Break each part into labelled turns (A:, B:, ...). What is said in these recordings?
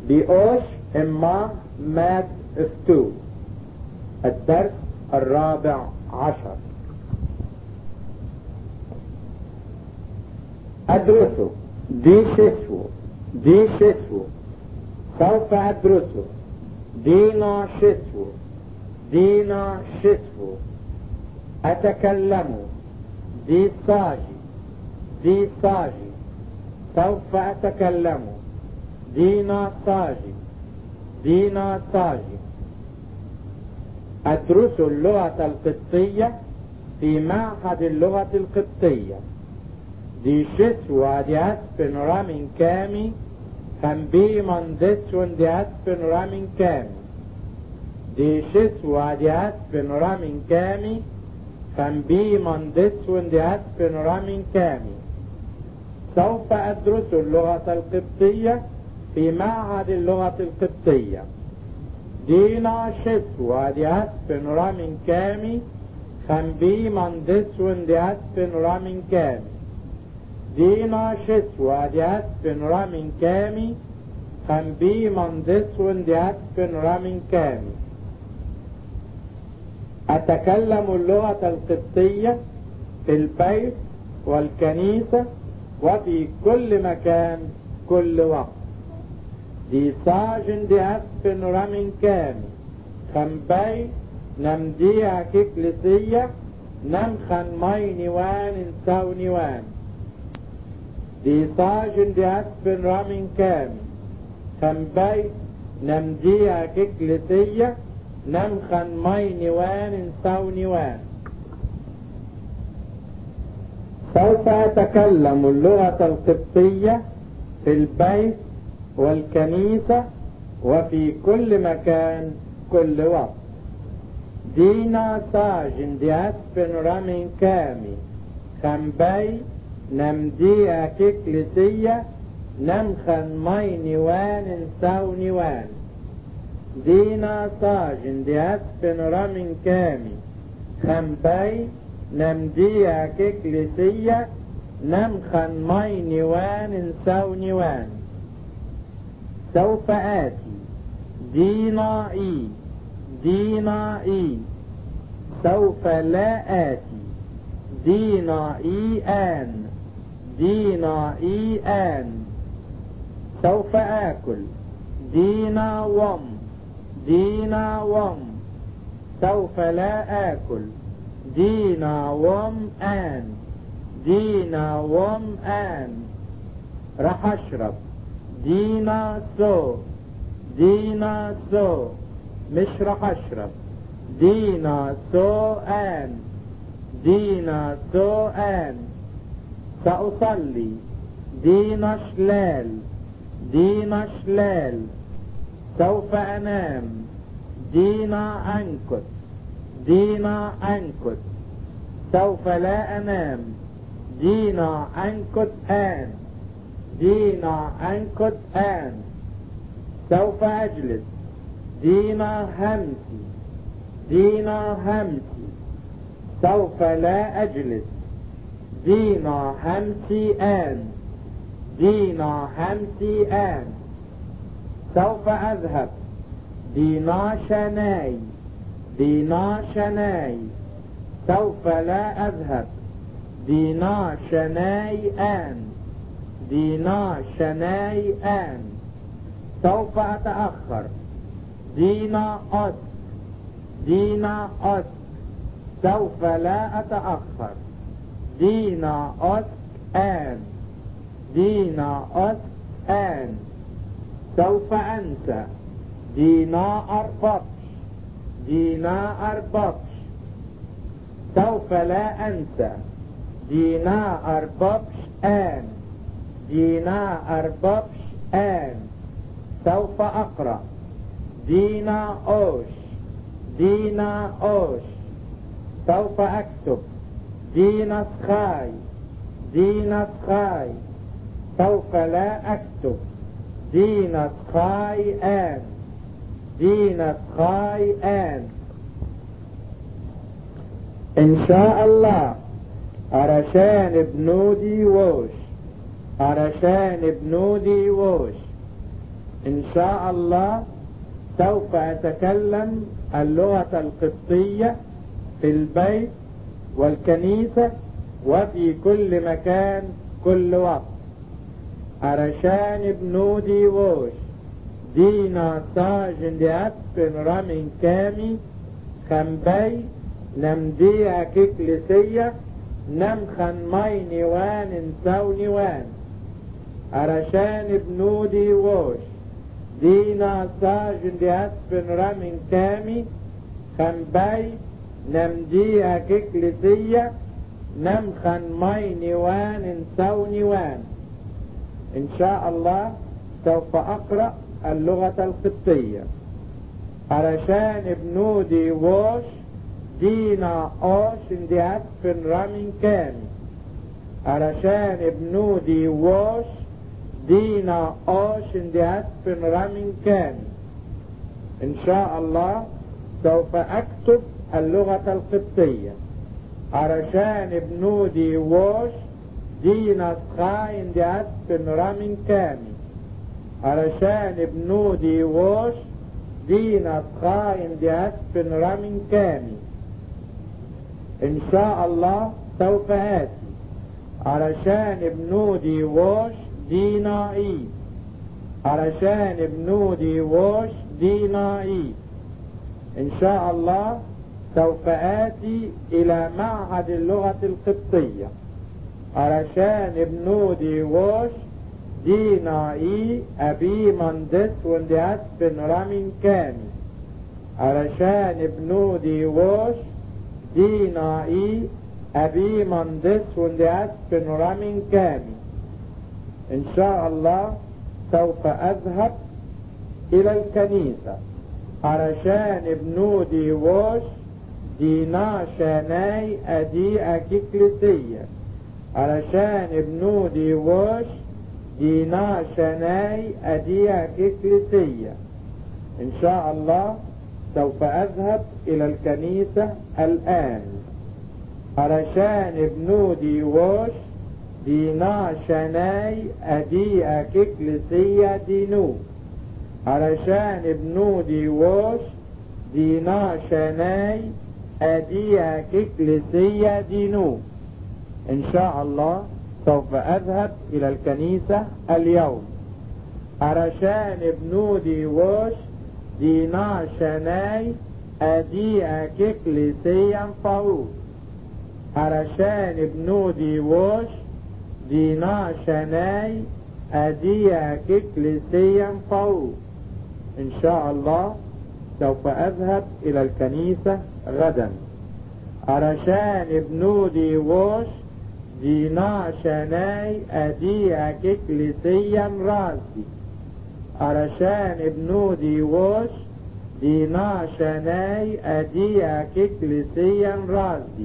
A: بأوش إما ماد افتو الدرس الرابع عشر أدرسه دي شسو دي شسو سوف أدرسه دينا شسو دينا شسو أتكلم دي ساجي دي ساجي سوف أتكلم دينا ساجي دينا ساجي أدرس اللغة القبطية في معهد اللغة القبطية دي شسوة دي أسبن رامين كامي هم بي من دسون دي أسبن رامين كامي دي شسوة دي أسبن رامين كامي هم بي من دسون دي أسبن رامين كامي سوف أدرس اللغة القبطية في معهد اللغة القبطية دينا شسوة دي أسبن رامين كامي هم بي من دسون دي أسبن رامين كامي دينا شسوة دي أسبن رامين كامي هم بي من دسون دي أسبن رامين كامي أتكلم اللغة القبطية في البيت والكنيسة وفي كل مكان كل وقت دي ساجن دي أسبن رامين كامي خم بي نم دي كيكلسية نم خن ماي نيوان انساو نيوان دي ساجن دي أسبن رامين كامي خم بي نم دي كيكلسية نم خن ماي نيوان انساو نيوان سوف أتكلم اللغة القبطية في البيت والكنيسة وفي كل مكان كل وقت دينا ساجن دي أسبن رامين كامي خنبي نم دي أكيكلسية نم خن ماي نيوان انساو نيوان دينا ساجن دي أسبن رامين كامي خنبي نم دي أكيكلسية نم خن ماي نيوان انساو نيوان سوف آتي دينا إي دينا إي سوف لا آتي دينا إي آن دينا إي آن سوف آكل دينا وم دينا وم سوف لا آكل دينا وم آن دينا وم آن راح أشرب دينا سو دينا سو مش راح اشرب دينا سو ان دينا سو ان سأصلي دينا شلال دينا شلال سوف انام دينا انكت دينا انكت سوف لا انام دينا انكت ان دينا أنكت آن سوف أجلس دينا همتي دينا همتي سوف لا أجلس دينا همتي آن دينا همتي آن سوف أذهب دينا شناي دينا شناي سوف لا أذهب دينا شناي آن دينا شناي آن سوف أتأخر دينا أس دينا أس سوف لا أتأخر دينا أس آن دينا أس آن سوف أنسى دينا أربطش دينا أربطش سوف لا أنسى دينا أربطش آن دينا أربطش آن سوف أقرأ دينا أوش دينا أوش سوف أكتب دينا سخاي دينا سخاي سوف لا أكتب دينا سخاي آن دينا سخاي آن إن شاء الله أرشان بنودي ووش علشان بنودي ووش إن شاء الله سوف أتكلم اللغة القبطية في البيت والكنيسة وفي كل مكان كل وقت أرشان بنودي ووش دينا ساجن دي أسفن رامين كامي خنبي نمدي كيكليسية نم خن ماي نيوان نساو نيوان أرشان بنودي ووش دينا ساجن دي أسفن رامين كامي خنبي نمدي كيكليسية نم خن ماي نيوان نساو نيوان إن شاء الله سوف أقرأ اللغة القبطية علشان بنودي ووش دينا أوش اندي أسفن رامين كامي علشان بنودي ووش دينا أوش اندي أسفن رامين كامي إن شاء الله سوف أكتب اللغة القبطية علشان بنودي ووش دينا سخاين دي أسفن رامين كامي علشان بنودي ووش دينا سخاين دي أسفن رامين كامي إن شاء الله سوف آتي علشان بنودي ووش دينا إيد علشان بنودي ووش دينا إيد إن شاء الله سوف آتي إلى معهد اللغة القبطية علشان بنودي ووش دينا إي أبي مندس وندي أسفن رامين كامي علشان بنودي ووش دينا إي أبي مندس وندي أسفن رامين كامي إن شاء الله سوف أذهب إلى الكنيسة علشان بنودي ووش دينا شاناي أدي أكيكليسية علشان بنودي ووش دينا شاناي أدي أكيكليسية إن شاء الله سوف أذهب إلى الكنيسة الآن علشان بنودي ووش دينا شاناي أدي أكيكليسية دينو علشان بنودي ووش دينا شاناي أدي كيكليسية دينو إن شاء الله سوف أذهب إلى الكنيسة اليوم علشان بنودي ووش دينا شاناي أدي كيكليسية فاوت علشان بنودي ووش دينا شاناي أدي كيكليسية فاوت إن شاء الله سوف أذهب إلى الكنيسة غدا علشان بنودي ووش دينا شاناي أدي كيكليسيا راسي علشان بنودي ووش دينا شاناي أدي كيكليسيا راسي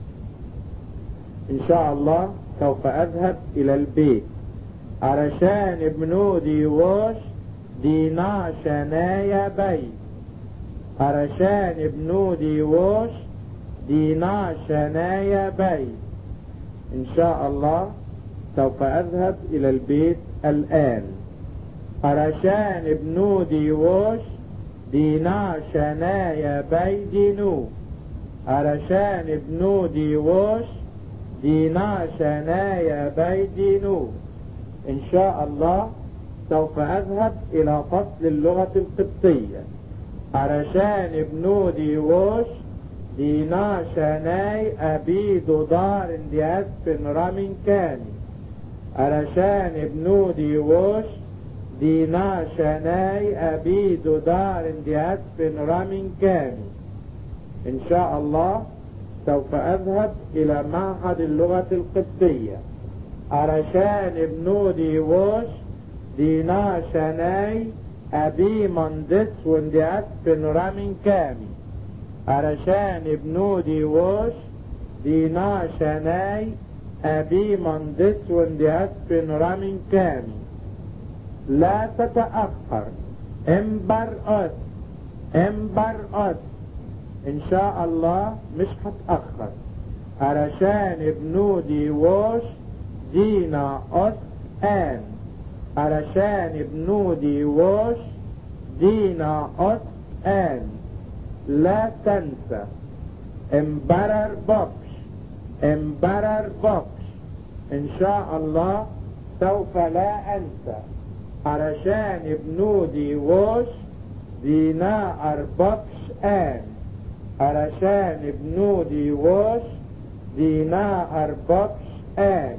A: إن شاء الله سوف أذهب إلى البيت علشان بنودي ووش دينا شنايا بيت علشان بنودي ووش دينا شنايا بيت إن شاء الله سوف أذهب إلى البيت الآن علشان بنودي ووش دينا شنايا بيت دينو علشان بنودي ووش دينا شنايا بيت دينو إن شاء الله سوف أذهب إلى فصل اللغة القبطية علشان بنودي ووش دينا شاناي أبيدو دار دي أسفن رامين كاني علشان بنودي ووش دينا شاناي أبيدو دار دي أسفن رامين كاني إن شاء الله سوف أذهب إلى معهد اللغة القبطية علشان بنودي ووش دينا شاناي أبي مندس وندي أسفن رامين كامي علشان بنودي ووش دينا شاناي أبي مندس وندي أسفن رامين كامي لا تتأخر امبر أس امبر أس إن شاء الله مش هتأخر علشان بنودي ووش دينا أس آن علشان بنودي وش دينا أس آن لا تنسى امبرر بوكش امبرر بوكش ان شاء الله سوف لا انسى علشان بنودي وش دينا اربكش ان علشان بنودي وش دينا اربكش ان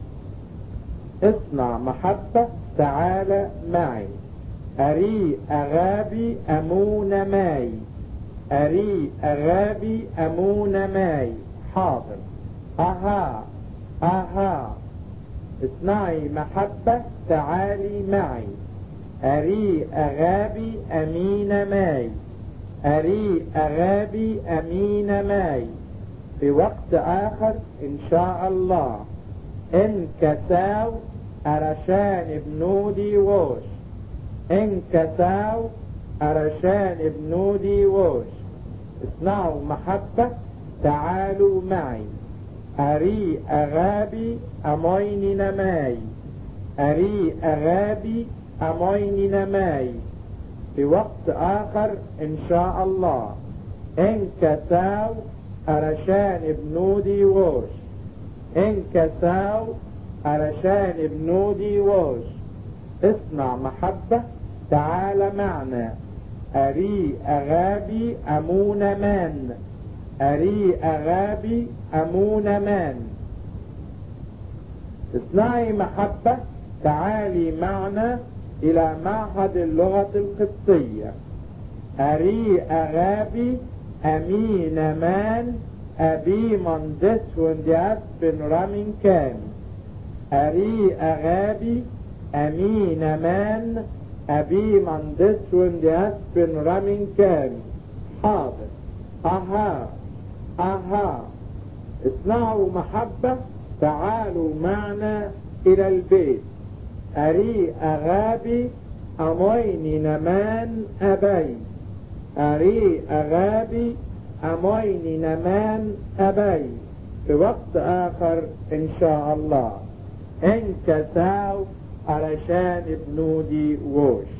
A: اصنع محبة تعال معي أري أغابي أمون ماي أري أغابي أمون ماي حاضر أها أها اصنعي محبة تعالي معي أري أغابي أمين ماي أري أغابي أمين ماي في وقت آخر إن شاء الله إن كساو أرشان بنودي ووش إن كساو أرشان بنودي ووش اصنعوا محبة تعالوا معي أري أغابي أمين نماي أري أغابي أمين نماي في وقت آخر إن شاء الله إن كساو أرشان بنودي ووش إن كساو علشان بنودي ووش اصنع محبة تعال معنا أري أغابي أمون من أري أغابي أمون من اصنعي محبة تعالي معنا إلى معهد اللغة القبطية أري أغابي أمين من أبي مندس وندياس بن رامين كان أري أغابي أمين من أبي مندس وندياس بن رامين كان حاضر أها أها اصنعوا محبة تعالوا معنا إلى البيت أري أغابي أمين نمان أبي أري أغابي أمين نمان أبي في وقت آخر إن شاء الله إن كساو علشان بنودي ووش